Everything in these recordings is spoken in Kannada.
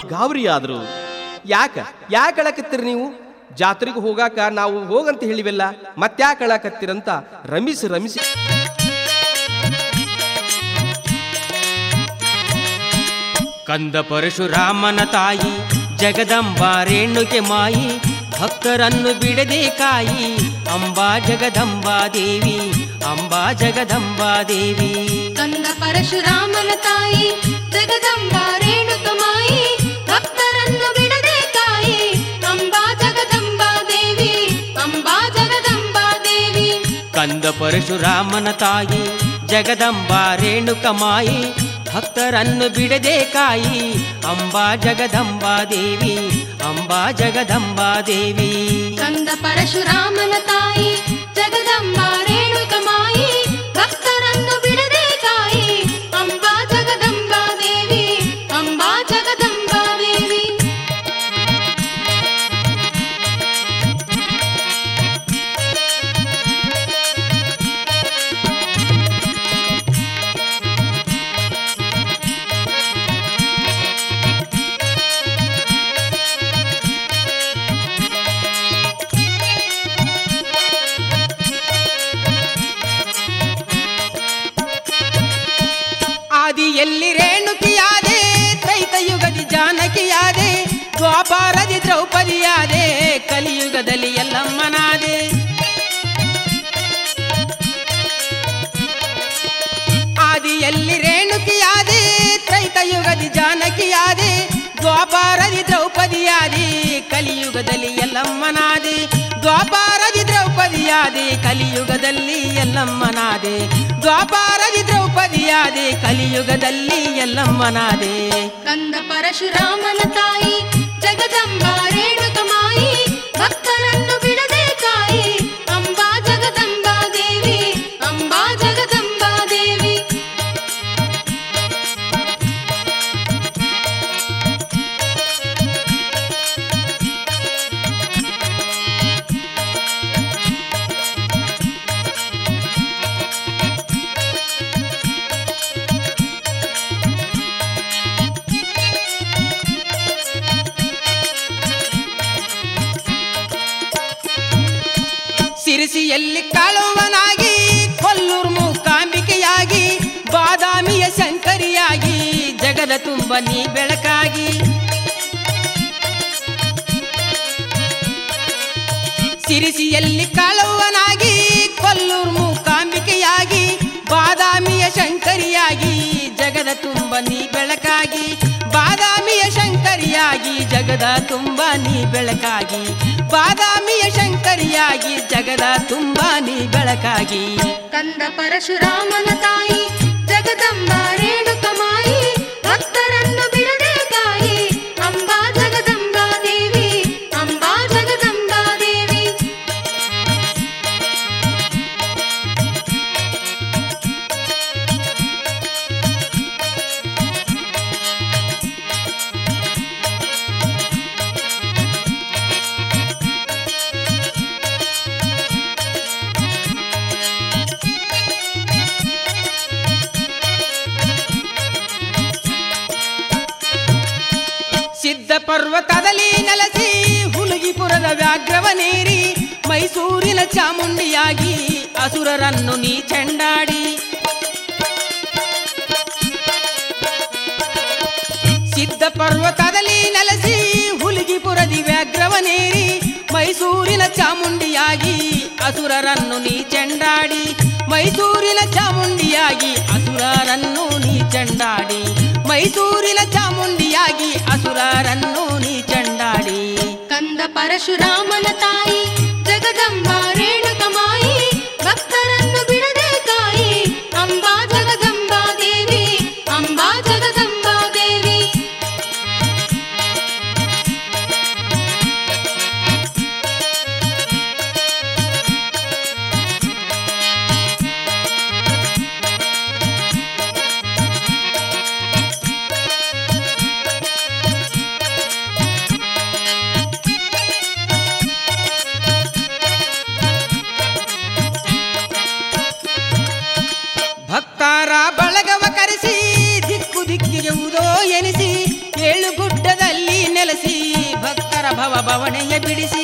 ಗಾಬರಿ ಆದ್ರು ಯಾಕ ಯಾಕೆ ಅಳಕತ್ತೀರಿ ನೀವು ಜಾತ್ರೆಗೆ ಹೋಗಾಕ ನಾವು ಹೋಗಂತ ಹೇಳಿವೆಲ್ಲ ಮತ್ತ್ಯಾಕೆ ಅಳಕತ್ತೀರಂತ ರಮಿಸಿ ರಮಿಸಿ ಕಂದ ಪರಶುರಾಮನ ತಾಯಿ ಜಗದಂಬಾ ರೇಣುಕೆ ಮಾಯಿ ಭಕ್ತರನ್ನು ಬಿಡದೆ ಕಾಯಿ ಅಂಬಾ ಜಗದಂಬಾ ದೇವಿ ಅಂಬಾ ಜಗದಂಬಾ ದೇವಿ ಕಂದ ಪರಶುರಾಮನ ತಾಯಿ ಜಗದಂಬ ರೇಣುಕಮಾಯಿ ಭಕ್ತರನ್ನು ಬಿಡದೆ ಕಾಯಿ ಅಂಬಾ ಜಗದಂಬ ದೇವಿ ಅಂಬಾ ಜಗದಂಬ ದೇವಿ ಕಂದ ಪರಶುರಾಮನ ತಾಯಿ ಜಗದಂಬಾ ರೇಣುಕ ಮಾಯಿ ಭಕ್ತರನ್ನು ಬಿಡದೆ ಕಾಯಿ ಅಂಬಾ ಜಗದಂಬಾ ದೇವಿ ಅಂಬಾ ಜಗದಂಬಾ ದೇವಿ ಕಂದ ಪರಶುರಾಮನ ತಾಯಿ ಜಗದಂಬ ರೇಣುಕಮಾಯಿ ಭಕ್ತರನ್ನು ಬಿಡದೆ ಕಾಯಿ ಅಂಬಾ ಜಗದಂಬ ದೇವಿ ಅಂಬಾ ಜಗದಂಬ ದೇವಿ ಆದಿಯಲ್ಲಿ ರೇಣುಕಿಯಾದೆ ತ್ರೈತಯುಗದಿ ಜಾನಕಿಯಾದೆ ದ್ವಾಪಾರದಿ ದ್ರೌಪದಿಯಾದೆ ಕಲಿಯುಗದಲ್ಲಿ ಎಲ್ಲಮ್ಮನಾದೆ ಆದಿಯಲ್ಲಿ ರೇಣುಕಿಯಾದೆ ತ್ರೈತಯುಗದಿ ಜಾನಕಿಯಾದೆ ದ್ವಾಪಾರದಿ ದ್ರೌಪದಿಯಾದೆ ಕಲಿಯುಗದಲ್ಲಿ ಎಲ್ಲಮ್ಮನಾದೆ ದ್ವಾಪಾರದಿ ದ್ರೌಪದಿಯಾದೆ ಕಲಿಯುಗದಲ್ಲಿ ಎಲ್ಲಮ್ಮನಾದೆ ದ್ವಾಪಾರದಿ ದ್ರೌಪದಿಯಾದೆ ಕಲಿಯುಗದಲ್ಲಿ ಎಲ್ಲಮ್ಮನಾದೆ ಕಂದ ಪರಶುರಾಮನ ತಾಯಿ ಜಗದಂಬ ರೇಣುಕಮಾಯಿ ಭಕ್ತರನ್ನು ಬಿಡದೆ ಕಾಯಿ ಅಂಬಾ ಜಗದಂಬ ದೇವಿ ಅಂಬಾ ಜಗದಂಬ ದೇವಿ ಸಿರಿಸಿಯಲ್ಲಿ ಕಾಳುವನಾಗಿ ಕೊಲ್ಲೂರು ಮೂಕಾಂಬಿಕೆಯಾಗಿ ಬಾದಾಮಿಯ ಶಂಕರಿಯಾಗಿ ಜಗದ ತುಂಬ ನೀ ಬೆಳಕಾಗಿ ಸಿರಿಸಿಯಲ್ಲಿ ಕಾಳುವನಾಗಿ ಕೊಲ್ಲೂರು ಮೂಕಾಂಬಿಕೆಯಾಗಿ ಬಾದಾಮಿಯ ಶಂಕರಿಯಾಗಿ ಜಗದ ತುಂಬ ನೀ ಬೆಳಕಾಗಿ ಬಾದಾಮಿಯ ಶಂಕರಿಯಾಗಿ ಜಗದ ತುಂಬ ನೀ ಬೆಳಕಾಗಿ ಬಾದಾಮಿಯ ಶಂಕರಿಯಾಗಿ ಜಗದ ತುಂಬ ನೀ ಬೆಳಕಾಗಿ ಕಂದ ಪರಶುರಾಮನ ತಾಯಿ ಜಗದಂಬ ರೇಣುಕಮಾಯಿ ಭಕ್ತರನ್ನು ಬಿಡದೆ ಕಾಯಿ ಅಂಬಾ ಜಗದಂಬ ದೇವಿ ಅಂಬಾ ಜಗದಂಬ ದೇವಿ ಸಿದ್ಧ ಪರ್ವತದಲ್ಲಿ ನೆಲೆಸಿ ಹುಲಗಿಪುರದ ವ್ಯಾಘ್ರವನೇರಿ ಮೈಸೂರಿನ ಚಾಮುಂಡಿಯಾಗಿ ಅಸುರರನ್ನು ನೀ ಚೆಂಡಾಡಿ ಸಿದ್ಧ ಪರ್ವತದಲ್ಲಿ ನೆಲೆಸಿ ಹುಲಗಿಪುರದಿ ವ್ಯಾಘ್ರವನೇರಿ ಮೈಸೂರಿನ ಚಾಮುಂಡಿಯಾಗಿ ಅಸುರರನ್ನು ನೀ ಚೆಂಡಾಡಿ ಮೈಸೂರಿನ ಚಾಮುಂಡಿಯಾಗಿ ಅಸುರರನ್ನು ನೀ ಚೆಂಡಾಡಿ ಮೈಸೂರಿನ ಚಾಮುಂಡಿಯಾಗಿ ಅಸುರರನ್ನು ನೀ ಚೆಂಡಾಡಿ ಕಂದ ಪರಶುರಾಮನ ತಾಯಿ ಜಗದಂಬ ರೇಣುಕಮಾಯಿ ಭಕ್ತರನ್ನು ಬಿಡದೆ ಕಾಯಿ ಅಂಬಾ ಜಗದಂಬ ದೇವಿ ಅಂಬಾ ಜಗದಂಬ ದೇವಿ ಭಕ್ತಾರ ಬಳಗವ ಕರೆಸಿ ದಿಕ್ಕು ದಿಕ್ಕಿಗೆ ಉದೋ ಎನಿಸಿ ಏಳು ಗುಡ್ಡದಲ್ಲಿ ಭವ ಭವಣೆಯ ಬಿಡಿಸಿ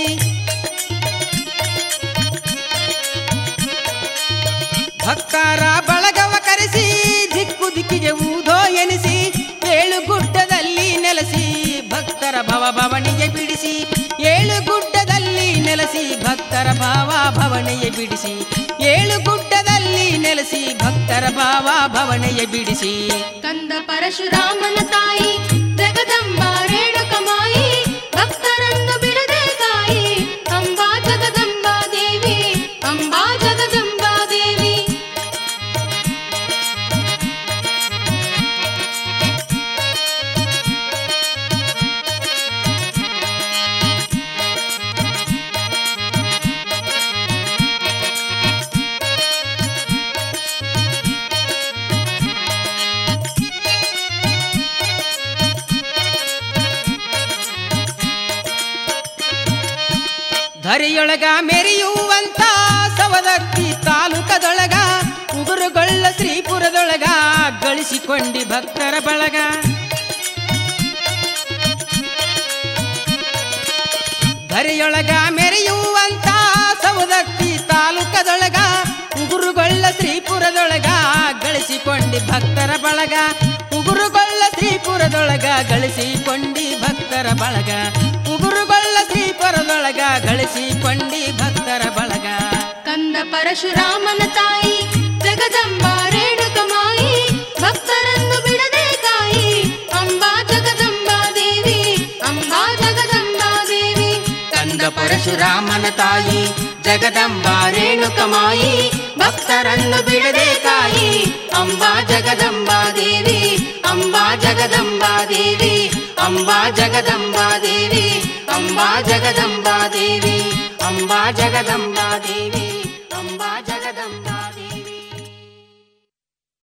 ಭಕ್ತರ ಬಳಗವ ಕರೆಸಿ ದಿಕ್ಕು ದಿಕ್ಕಿಗೆ ಊದೋ ಎನಿಸಿ ಏಳು ಗುಡ್ಡದಲ್ಲಿ ನೆಲೆಸಿ ಭಕ್ತರ ಭವ ಭವಣಿಗೆ ಬಿಡಿಸಿ ಏಳು ಗುಡ್ಡದಲ್ಲಿ ನೆಲೆಸಿ ಭಕ್ತರ ಭಾವ ಭವಣೆಯ ಬಿಡಿಸಿ ಏಳು ಗುಡ್ಡದಲ್ಲಿ ನೆಲೆಸಿ ಭಕ್ತರ ಭಾವ ಭವಣೆಯ ಬಿಡಿಸಿ ಕಂದ ಪರಶುರಾಮನ ತಾಯಿ ಜಗದಂಬ ರೇಣುಕಮಾಯಿ ಭಕ್ತರನ್ನು ಬಿಡದೆ ಕಾಯಿ ಅಂಬಾ ಜಗದಂಬಾ ದೇವಿ ಅಂಬಾ ಜಗದಂಬಾ ದೇವಿ ಧರೆಯೊಳಗ ಮೆರೆಯುವಂತ ಸವದತ್ತಿ ತಾಲೂಕದೊಳಗ ಉಗುರುಗೊಳ್ಳ ಶ್ರೀಪುರದೊಳಗ ಗಳಿಸಿಕೊಂಡಿ ಭಕ್ತರ ಬಳಗ ಧರೆಯೊಳಗ ಮೆರೆಯುವಂತ ಸವದತ್ತಿ ತಾಲೂಕದೊಳಗ ಉಗುರುಗೊಳ್ಳ ಶ್ರೀಪುರದೊಳಗ ಗಳಿಸಿಕೊಂಡಿ ಭಕ್ತರ ಬಳಗ ಉಗುರುಗೊಳ್ಳ ಶ್ರೀಪುರದೊಳಗ ಗಳಿಸಿಕೊಂಡಿ ಭಕ್ತರ ಬಳಗ ಉಗುರುಗೊಳ್ಳ ಶ್ರೀಪುರದೊಳಗ ಗಳಿಸಿಕೊಂಡಿ ಭಕ್ತರ ಬಳಗ ಕಂದ ಪರಶುರಾಮನ ತಾಯಿ ಜಗದಂಬ ರೇಣುಕಮಾಯಿ ಭಕ್ತರನ್ನು ಬಿಡದೆ ಕಾಯಿ ಅಂಬಾ ಜಗದಂಬಾ ದೇವಿ ಅಂಬಾ ಜಗದಂಬಾ ದೇವಿ ಕಂದ ಪರಶುರಾಮನ ತಾಯಿ ಜಗದಂಬ ರೇಣುಕಮಾಯಿ ಭಕ್ತರನ್ನು ಬಿಡದೆ ಕಾಯಿ ಅಂಬಾ ಜಗದಂಬಾ ದೇವಿ ಅಂಬಾ ಜಗದಂಬಾ ದೇವಿ ಅಂಬಾ ಜಗದಂಬಾ ದೇವಿ ಅಂಬಾ ಜಗದಂಬಾ ದೇವಿ ಅಂಬಾ ಜಗದಂಬಾ ದೇವಿ